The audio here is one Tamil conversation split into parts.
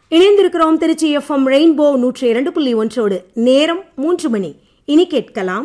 இணைந்திருக்கிறோம் திருச்சி எஃப்எம் ரெயின்போ நூற்றி இரண்டு புள்ளி ஒன்றோடு நேரம் மூன்று மணி இனி கேட்கலாம்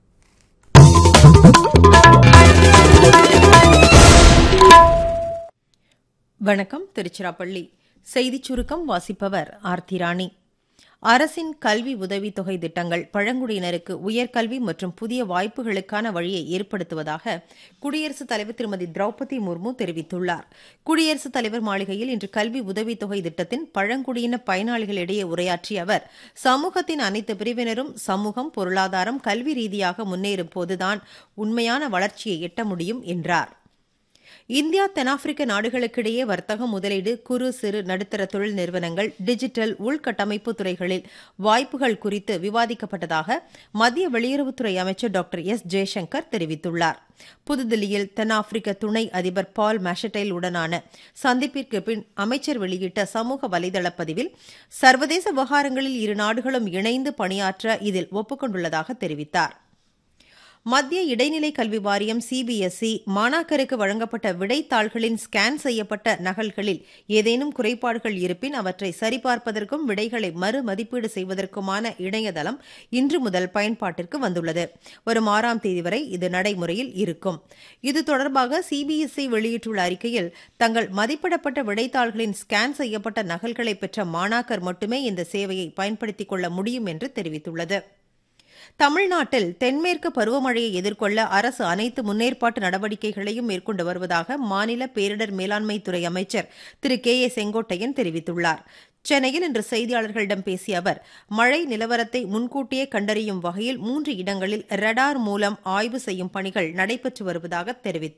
வணக்கம் திருச்சிராப்பள்ளி செய்திச் சுருக்கம் வாசிப்பவர் ஆர்த்தி ராணி அரசின் கல்வி உதவித்தொகை திட்டங்கள் பழங்குடியினருக்கு உயர்கல்வி மற்றும் புதிய வாய்ப்புகளுக்கான வழியை ஏற்படுத்துவதாக குடியரசுத் தலைவர் திருமதி திரௌபதி முர்மு தெரிவித்துள்ளார் குடியரசுத் தலைவர் மாளிகையில் இன்று கல்வி உதவித்தொகை திட்டத்தின் பழங்குடியின பயனாளிகளிடையே உரையாற்றிய அவர் சமூகத்தின் அனைத்து பிரிவினரும் சமூகம் பொருளாதாரம் கல்வி ரீதியாக முன்னேறும் போதுதான் உண்மையான வளர்ச்சியை எட்ட முடியும் என்றார் இந்தியா தென்னாப்பிரிக்க நாடுகளுக்கிடையே வர்த்தக முதலீடு குறு சிறு நடுத்தர தொழில் நிறுவனங்கள் டிஜிட்டல் உள்கட்டமைப்பு துறைகளில் வாய்ப்புகள் குறித்து விவாதிக்கப்பட்டதாக மத்திய வெளியுறவுத்துறை அமைச்சர் டாக்டர் எஸ் ஜெய்சங்கர் தெரிவித்துள்ளார் புதுதில்லியில் தென்னாப்பிரிக்க துணை அதிபர் பால் மேஷட்டைல் உடனான சந்திப்பிற்கு பின் அமைச்சர் வெளியிட்ட சமூக வலைதள பதிவில் சர்வதேச விவகாரங்களில் இரு நாடுகளும் இணைந்து பணியாற்ற இதில் ஒப்புக்கொண்டுள்ளதாக தெரிவித்தார் மத்திய இடைநிலை கல்வி வாரியம் சிபிஎஸ்இ மாணாக்கருக்கு வழங்கப்பட்ட விடைத்தாள்களின் ஸ்கேன் செய்யப்பட்ட நகல்களில் ஏதேனும் குறைபாடுகள் இருப்பின் அவற்றை சரிபார்ப்பதற்கும் விடைகளை மறு மதிப்பீடு செய்வதற்குமான இணையதளம் இன்று முதல் பயன்பாட்டிற்கு வந்துள்ளது வரும் ஆறாம் தேதி வரை இது நடைமுறையில் இருக்கும் இது தொடர்பாக சிபிஎஸ்இ வெளியிட்டுள்ள அறிக்கையில் தங்கள் மதிப்பிடப்பட்ட விடைத்தாள்களின் ஸ்கேன் செய்யப்பட்ட நகல்களை பெற்ற மாணாக்கர் மட்டுமே இந்த சேவையை பயன்படுத்திக் கொள்ள முடியும் என்று தெரிவித்துள்ளது தமிழ்நாட்டில் தென்மேற்கு பருவமழையை எதிர்கொள்ள அரசு அனைத்து முன்னேற்பாட்டு நடவடிக்கைகளையும் மேற்கொண்டு வருவதாக மாநில பேரிடர் மேலாண்மை துறை அமைச்சர் திரு கே ஏ செங்கோட்டையன் தெரிவித்துள்ளார் சென்னையில் இன்று செய்தியாளர்களிடம் பேசிய அவர் மழை நிலவரத்தை முன்கூட்டியே கண்டறியும் வகையில் மூன்று இடங்களில் ரடார் மூலம் ஆய்வு செய்யும் பணிகள் நடைபெற்று வருவதாக தெரிவித்தார்